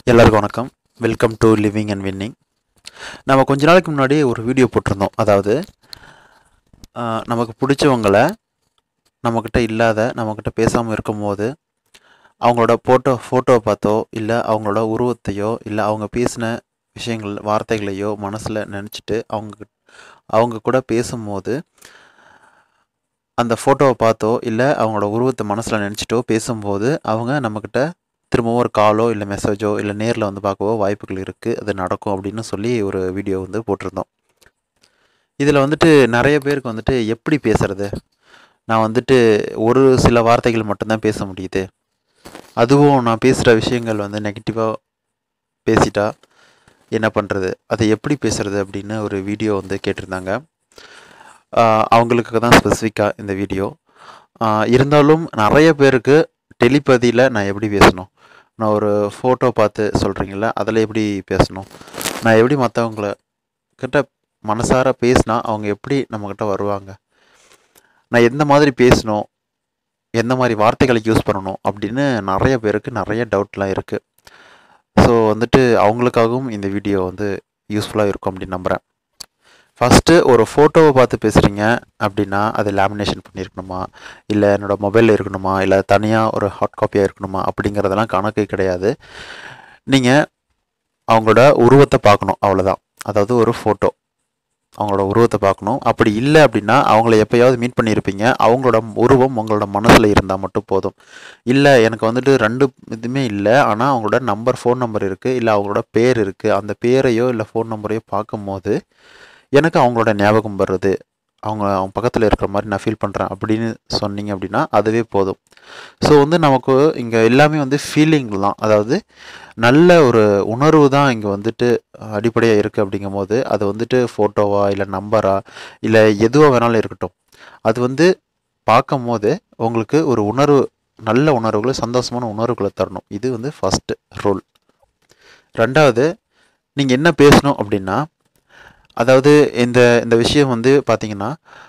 எல்லாருக்கும் வணக்கம் welcome to living and winning நம்ம கொஞ்ச நாளைக்கு முன்னாடி ஒரு வீடியோ போட்டிருந்தோம் அதாவது ஆஹ், நமக்கு பிடிச்சவங்கள நம்மக்கிட்ட இல்லாத நம்மக்கிட்ட பேசாமல் இருக்கும்போது அவங்களோட ஃபோட்டோ ஃபோட்டோவை பார்த்தோ இல்லை அவங்களோட உருவத்தையோ இல்லை அவங்க பேசின விஷயங்கள் வார்த்தைகளையோ மனசில் நினச்சிட்டு அவங்க அவங்க கூட பேசும்போது அந்த ஃபோட்டோவை பார்த்தோ இல்லை அவங்களோட உருவத்தை மனசில் நினச்சிட்டோ பேசும்போது அவங்க நம்மக்கிட்ட திரும்பவும் ஒரு காலோ இல்லை மெசேஜோ இல்லை நேரில் வந்து பார்க்கவோ வாய்ப்புகள் இருக்குது அது நடக்கும் அப்படின்னு சொல்லி ஒரு வீடியோ வந்து போட்டிருந்தோம் இதில் வந்துட்டு நிறைய பேருக்கு வந்துட்டு எப்படி பேசுறது நான் வந்துட்டு ஒரு சில வார்த்தைகள் மட்டும்தான் பேச முடியுது அதுவும் நான் பேசுகிற விஷயங்கள் வந்து நெகட்டிவாக பேசிட்டா என்ன பண்ணுறது அதை எப்படி பேசுறது அப்படின்னு ஒரு வீடியோ வந்து கேட்டிருந்தாங்க ஆஹ் அவங்களுக்கு தான் ஸ்பெசிஃபிக்காக இந்த வீடியோ ஆஹ் இருந்தாலும் நிறைய பேருக்கு டெலிபதியில் நான் எப்படி பேசணும் நான் ஒரு ஃபோட்டோ பார்த்து சொல்கிறீங்கள அதில் எப்படி பேசணும் நான் எப்படி மற்றவங்கள கிட்ட மனசார பேசினா அவங்க எப்படி நம்மக்கிட்ட வருவாங்க நான் எந்த மாதிரி பேசணும் எந்த மாதிரி வார்த்தைகளை யூஸ் பண்ணணும் அப்படின்னு நிறைய பேருக்கு நிறைய டவுட்லாம் இருக்குது ஸோ வந்துட்டு அவங்களுக்காகவும் இந்த வீடியோ வந்து யூஸ்ஃபுல்லாக இருக்கும் அப்படின்னு நம்புகிறேன் ஃபஸ்ட்டு ஒரு ஃபோட்டோவை பார்த்து பேசுகிறீங்க அப்படின்னா அது லேமினேஷன் பண்ணியிருக்கணுமா இல்லை என்னோடய மொபைலில் இருக்கணுமா இல்லை தனியாக ஒரு ஹாட் காப்பியாக இருக்கணுமா அப்படிங்கிறதெல்லாம் கணக்கு கிடையாது நீங்கள் அவங்களோட உருவத்தை பார்க்கணும் அவ்வளோதான் அதாவது ஒரு ஃபோட்டோ அவங்களோட உருவத்தை பார்க்கணும் அப்படி இல்லை அப்படின்னா அவங்கள எப்பயாவது மீட் பண்ணியிருப்பீங்க அவங்களோட உருவம் உங்களோட மனசில் இருந்தால் மட்டும் போதும் இல்லை எனக்கு வந்துட்டு ரெண்டு இதுவுமே இல்லை ஆனால் அவங்களோட நம்பர் ஃபோன் நம்பர் இருக்குது இல்லை அவங்களோட பேர் இருக்குது அந்த பேரையோ இல்லை ஃபோன் நம்பரையோ பார்க்கும்போது எனக்கு அவங்களோட ஞாபகம் வருது அவங்க அவங்க பக்கத்தில் இருக்கிற மாதிரி நான் ஃபீல் பண்ணுறேன் அப்படின்னு சொன்னீங்க அப்படின்னா அதுவே போதும் ஸோ வந்து நமக்கு இங்கே எல்லாமே வந்து ஃபீலிங் தான் அதாவது நல்ல ஒரு உணர்வு தான் இங்கே வந்துட்டு அடிப்படையாக இருக்குது அப்படிங்கும்போது அது வந்துட்டு ஃபோட்டோவா இல்லை நம்பரா இல்லை எதுவாக வேணாலும் இருக்கட்டும் அது வந்து பார்க்கும் போது உங்களுக்கு ஒரு உணர்வு நல்ல உணர்வுகளை சந்தோஷமான உணர்வுகளை தரணும் இது வந்து ஃபஸ்ட்டு ரூல் ரெண்டாவது நீங்கள் என்ன பேசணும் அப்படின்னா அதாவது இந்த இந்த விஷயம் வந்து பார்த்தீங்கன்னா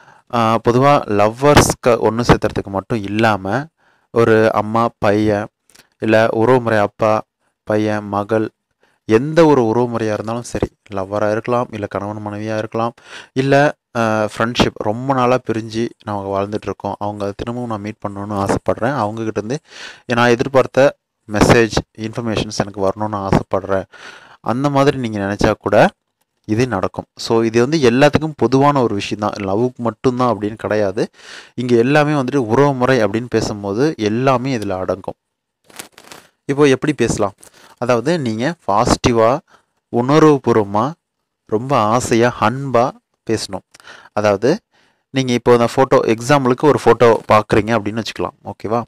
பொதுவாக லவ்வர்ஸ்க்கு ஒன்று சேர்த்துறதுக்கு மட்டும் இல்லாமல் ஒரு அம்மா பையன் இல்லை உறவுமுறை அப்பா பையன் மகள் எந்த ஒரு உறவுமுறையாக இருந்தாலும் சரி லவ்வராக இருக்கலாம் இல்லை கணவன் மனைவியாக இருக்கலாம் இல்லை ஃப்ரெண்ட்ஷிப் ரொம்ப நாளாக பிரிஞ்சு நாங்கள் வாழ்ந்துட்டுருக்கோம் அவங்க திரும்பவும் நான் மீட் பண்ணணும்னு ஆசைப்பட்றேன் அவங்கக்கிட்டேருந்து நான் எதிர்பார்த்த மெசேஜ் இன்ஃபர்மேஷன்ஸ் எனக்கு வரணும்னு ஆசைப்பட்றேன் அந்த மாதிரி நீங்கள் நினச்சா கூட இது நடக்கும் ஸோ இது வந்து எல்லாத்துக்கும் பொதுவான ஒரு விஷயம் தான் லவ்வுக்கு மட்டும்தான் அப்படின்னு கிடையாது இங்கே எல்லாமே வந்துட்டு உறவுமுறை அப்படின்னு பேசும்போது எல்லாமே இதில் அடங்கும் இப்போ எப்படி பேசலாம் அதாவது நீங்கள் பாசிட்டிவாக உணர்வுபூர்வமாக ரொம்ப ஆசையாக அன்பாக பேசணும் அதாவது நீங்கள் இப்போ அந்த ஃபோட்டோ எக்ஸாம்பிளுக்கு ஒரு ஃபோட்டோ பார்க்குறீங்க அப்படின்னு வச்சுக்கலாம் ஓகேவா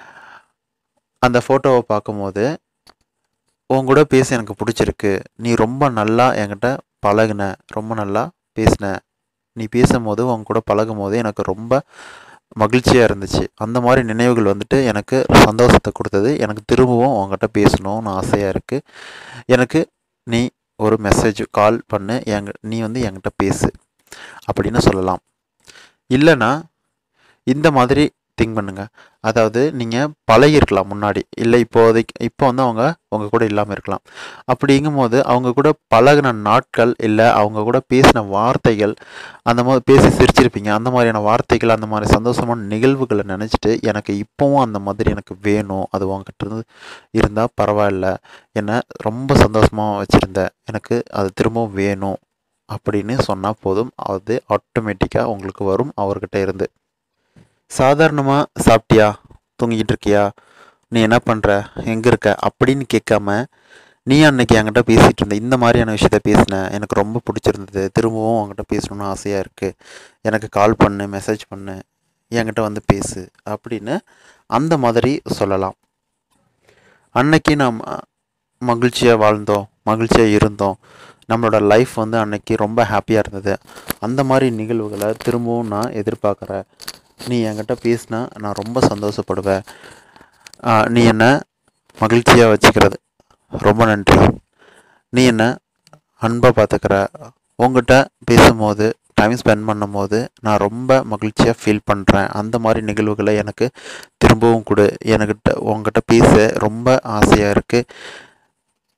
அந்த ஃபோட்டோவை பார்க்கும்போது உன் கூட பேச எனக்கு பிடிச்சிருக்கு நீ ரொம்ப நல்லா என்கிட்ட பழகுன ரொம்ப நல்லா பேசின நீ பேசும்போது உன் கூட பழகும் போது எனக்கு ரொம்ப மகிழ்ச்சியாக இருந்துச்சு அந்த மாதிரி நினைவுகள் வந்துட்டு எனக்கு சந்தோஷத்தை கொடுத்தது எனக்கு திரும்பவும் உங்ககிட்ட பேசணும்னு ஆசையாக இருக்குது எனக்கு நீ ஒரு மெசேஜ் கால் பண்ணு எங்க நீ வந்து என்கிட்ட பேசு அப்படின்னு சொல்லலாம் இல்லைன்னா இந்த மாதிரி திங்க் பண்ணுங்க அதாவது நீங்கள் பழகிருக்கலாம் முன்னாடி இல்லை இப்போதைக்கு இப்போ வந்து அவங்க உங்கள் கூட இல்லாமல் இருக்கலாம் அப்படிங்கும்போது அவங்க கூட பழகின நாட்கள் இல்லை அவங்க கூட பேசின வார்த்தைகள் அந்த மாதிரி பேசி சிரிச்சிருப்பீங்க அந்த மாதிரியான வார்த்தைகள் அந்த மாதிரி சந்தோஷமான நிகழ்வுகளை நினச்சிட்டு எனக்கு இப்போவும் அந்த மாதிரி எனக்கு வேணும் அது உங்ககிட்ட இருந்து இருந்தால் பரவாயில்ல என்னை ரொம்ப சந்தோஷமாக வச்சுருந்த எனக்கு அது திரும்பவும் வேணும் அப்படின்னு சொன்னால் போதும் அது ஆட்டோமேட்டிக்காக உங்களுக்கு வரும் அவர்கிட்ட இருந்து சாதாரணமாக சாப்பிட்டியா தூங்கிக்கிட்டு இருக்கியா நீ என்ன பண்ணுற எங்கே இருக்க அப்படின்னு கேட்காம நீ அன்னைக்கு என்கிட்ட பேசிகிட்டு இருந்த இந்த மாதிரியான விஷயத்த பேசின எனக்கு ரொம்ப பிடிச்சிருந்தது திரும்பவும் உங்ககிட்ட பேசணும்னு ஆசையாக இருக்குது எனக்கு கால் பண்ணு மெசேஜ் பண்ணு என்கிட்ட வந்து பேசு அப்படின்னு அந்த மாதிரி சொல்லலாம் அன்னைக்கு நாம் மகிழ்ச்சியாக வாழ்ந்தோம் மகிழ்ச்சியாக இருந்தோம் நம்மளோட லைஃப் வந்து அன்னைக்கு ரொம்ப ஹாப்பியாக இருந்தது அந்த மாதிரி நிகழ்வுகளை திரும்பவும் நான் எதிர்பார்க்குறேன் நீ என்கிட்ட பேசினா நான் ரொம்ப சந்தோஷப்படுவேன் ஆ, நீ என்னை மகிழ்ச்சியாக வச்சுக்கிறது ரொம்ப நன்றி நீ என்னை அன்பாக பார்த்துக்கிற உங்ககிட்ட பேசும்போது டைம் ஸ்பெண்ட் பண்ணும்போது நான் ரொம்ப மகிழ்ச்சியாக ஃபீல் பண்ணுறேன் அந்த மாதிரி நிகழ்வுகளை எனக்கு திரும்பவும் கொடு என்கிட்ட உங்ககிட்ட பேச ரொம்ப ஆசையாக இருக்குது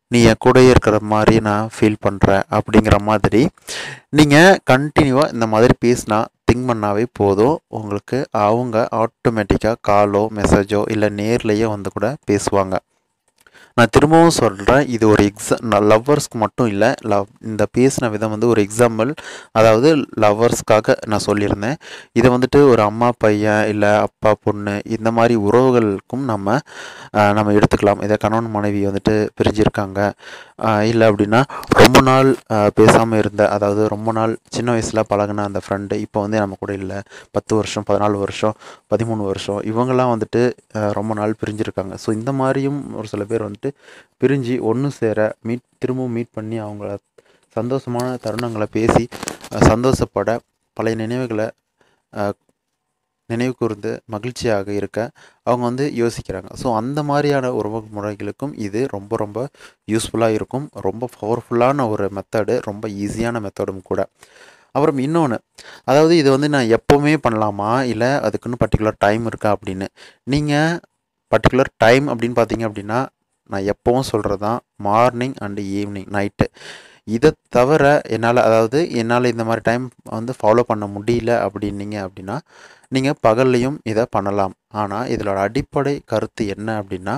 நீ என் கூடயே இருக்கிற மாதிரி நான் ஃபீல் பண்ணுறேன் அப்படிங்கிற மாதிரி நீங்கள் கண்டினியூவாக இந்த மாதிரி பேசினா திங்க் பண்ணாவே போதும் உங்களுக்கு அவங்க ஆட்டோமேட்டிக்காக காலோ மெசேஜோ இல்லை நேர்லேயே வந்து கூட பேசுவாங்க நான் திரும்பவும் சொல்கிறேன் இது ஒரு எக்ஸா லவ்வர்ஸ்க்கு மட்டும் இல்லை லவ் இந்த பேசின விதம் வந்து ஒரு எக்ஸாம்பிள் அதாவது லவ்வர்ஸ்க்காக நான் சொல்லியிருந்தேன் இதை வந்துட்டு ஒரு அம்மா பையன் இல்லை அப்பா பொண்ணு இந்த மாதிரி உறவுகளுக்கும் நம்ம ஆஹ், நம்ம எடுத்துக்கலாம் இதை கணவன் மனைவி வந்துட்டு பிரிஞ்சிருக்காங்க ஆஹ், இல்லை அப்படின்னா ரொம்ப நாள் பேசாமல் இருந்த அதாவது ரொம்ப நாள் சின்ன வயசில் பழகுன அந்த ஃப்ரெண்டு இப்போ வந்து நம்ம கூட இல்லை பத்து வருஷம் பதினாலு வருஷம் பதிமூணு வருஷம் இவங்கெல்லாம் வந்துட்டு ஆஹ், ரொம்ப நாள் பிரிஞ்சிருக்காங்க ஸோ இந்த மாதிரியும் ஒரு சில பேர் வந்துட்டு பிரிஞ்சு ஒன்று சேர மீட் திரும்பவும் மீட் பண்ணி அவங்கள சந்தோஷமான தருணங்களை பேசி அஹ், சந்தோஷப்பட பழைய நினைவுகளை அஹ், நினைவு கூர்ந்து மகிழ்ச்சியாக இருக்க அவங்க வந்து யோசிக்கிறாங்க ஸோ அந்த மாதிரியான உறவு முறைகளுக்கும் இது ரொம்ப ரொம்ப யூஸ்ஃபுல்லாக இருக்கும் ரொம்ப பவர்ஃபுல்லான ஒரு மெத்தடு ரொம்ப ஈஸியான மெத்தடும் கூட அப்புறம் இன்னொன்று அதாவது இது வந்து நான் எப்போவுமே பண்ணலாமா இல்லை அதுக்குன்னு பர்டிகுலர் டைம் இருக்கா அப்படின்னு நீங்கள் பர்டிகுலர் டைம் அப்படின்னு பார்த்தீங்க அப்படின்னா நான் எப்போவும் சொல்கிறது தான் மார்னிங் அண்டு ஈவினிங் நைட்டு இதை தவிர என்னால் அதாவது என்னால் இந்த மாதிரி டைம் வந்து ஃபாலோ பண்ண முடியல அப்படின்னீங்க அப்படின்னா நீங்கள் பகல்லையும் இதை பண்ணலாம் ஆனால் இதோட அடிப்படை கருத்து என்ன அப்படின்னா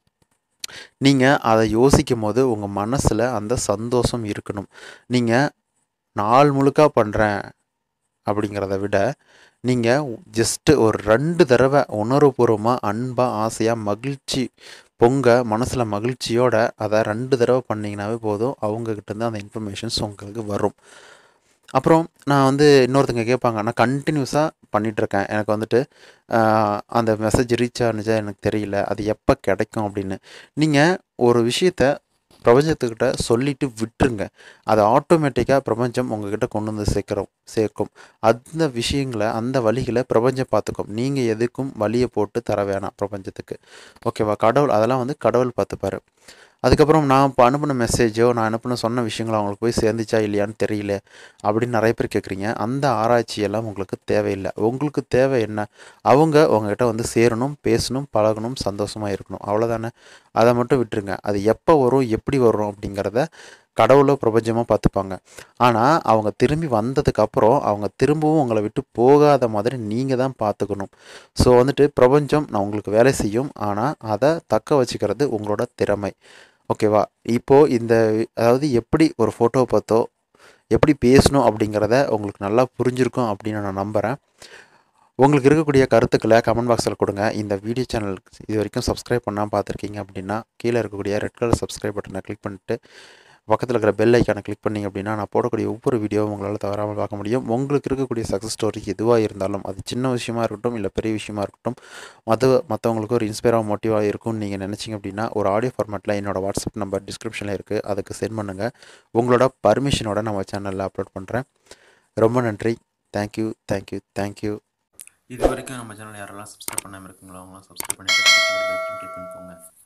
நீங்கள் அதை யோசிக்கும் போது உங்கள் மனசில் அந்த சந்தோஷம் இருக்கணும் நீங்கள் நாள் முழுக்க பண்ணுறேன் அப்படிங்கிறத விட நீங்கள் ஜஸ்ட்டு ஒரு ரெண்டு தடவை உணர்வுபூர்வமாக அன்பாக ஆசையாக மகிழ்ச்சி பொங்க மனசில் மகிழ்ச்சியோட அதை ரெண்டு தடவை பண்ணிங்கனாவே போதும் அவங்கக்கிட்டேருந்து அந்த இன்ஃபர்மேஷன்ஸ் உங்களுக்கு வரும் அப்புறம் நான் வந்து இன்னொருத்தங்க கேட்பாங்க நான் கண்டினியூஸாக பண்ணிகிட்ருக்கேன் எனக்கு வந்துட்டு ஆஹ், அந்த மெசேஜ் ரீச் ஆனுச்சா எனக்கு தெரியல அது எப்போ கிடைக்கும் அப்படின்னு நீங்கள் ஒரு விஷயத்த பிரபஞ்சத்துக்கிட்ட சொல்லிட்டு விட்டுருங்க அது ஆட்டோமேட்டிக்காக பிரபஞ்சம் உங்ககிட்ட கொண்டு வந்து சேர்க்குறோம் சேர்க்கும் அந்த விஷயங்களை அந்த வழிகளை பிரபஞ்சம் பார்த்துக்கும் நீங்கள் எதுக்கும் வழியை போட்டு தர வேணாம் பிரபஞ்சத்துக்கு ஓகேவா கடவுள் அதெல்லாம் வந்து கடவுள் பார்த்துப்பாரு அதுக்கப்புறம் நான் இப்போ அனுப்பின மெசேஜோ நான் அனுப்பின சொன்ன விஷயங்களோ அவங்களுக்கு போய் சேர்ந்துச்சா இல்லையான்னு தெரியல அப்படின்னு நிறைய பேர் கேட்குறீங்க அந்த ஆராய்ச்சியெல்லாம் உங்களுக்கு தேவையில்லை உங்களுக்கு தேவை என்ன அவங்க உங்ககிட்ட வந்து சேரணும் பேசணும் பழகணும் சந்தோஷமாக இருக்கணும் அவ்வளோதானே அதை மட்டும் விட்டுருங்க அது எப்போ வரும் எப்படி வரும் அப்படிங்கிறத கடவுளோ பிரபஞ்சமோ பார்த்துப்பாங்க ஆனால் அவங்க திரும்பி வந்ததுக்கப்புறம் அவங்க திரும்பவும் உங்களை விட்டு போகாத மாதிரி நீங்கள் தான் பார்த்துக்கணும் ஸோ வந்துட்டு பிரபஞ்சம் நான் உங்களுக்கு வேலை செய்யும் ஆனால் அதை தக்க வச்சுக்கிறது உங்களோட திறமை ஓகேவா இப்போது இந்த அதாவது எப்படி ஒரு ஃபோட்டோவை பார்த்தோ எப்படி பேசணும் அப்படிங்கிறத உங்களுக்கு நல்லா புரிஞ்சிருக்கும் அப்படின்னு நான் நம்புகிறேன் உங்களுக்கு இருக்கக்கூடிய கருத்துக்களை கமெண்ட் பாக்ஸில் கொடுங்க இந்த வீடியோ சேனல் இது வரைக்கும் சப்ஸ்கிரைப் பண்ணாமல் பார்த்துருக்கீங்க அப்படின்னா கீழே இருக்கக்கூடிய ரெட் கலர் சப்ஸ்கிரைப் பட்டனை கிளிக் பண்ணிட்டு பக்கத்தில் இருக்கிற பெல் ஐக்கானை கிளிக் பண்ணிங்க அப்படின்னா நான் போடக்கூடிய ஒவ்வொரு வீடியோவும் உங்களால் தவறாமல் பார்க்க முடியும் உங்களுக்கு இருக்கக்கூடிய சக்ஸஸ் ஸ்டோரி எதுவாக இருந்தாலும் அது சின்ன விஷயமா இருக்கட்டும் இல்லை பெரிய விஷயமா இருக்கட்டும் மற்ற மற்றவங்களுக்கு ஒரு இன்ஸ்பைராக மோட்டிவாக இருக்கும்னு நீங்கள் நினச்சிங்க அப்படின்னா ஒரு ஆடியோ ஃபார்மேட்டில் என்னோட வாட்ஸ்அப் நம்பர் டிஸ்கிரிப்ஷனில் இருக்குது அதுக்கு சென்ட் பண்ணுங்கள் உங்களோட பர்மிஷனோட நம்ம சேனலில் அப்லோட் பண்ணுறேன் ரொம்ப நன்றி தேங்க்யூ தேங்க்யூ தேங்க்யூ இது வரைக்கும் நம்ம சேனல் யாரெல்லாம் சப்ஸ்கிரைப் பண்ணாமல் இருக்குங்களோ அவங்களாம் சப்ஸ்கிரைப் பண்ணிட்டு கிளிக் பண்ணிக்கோங்க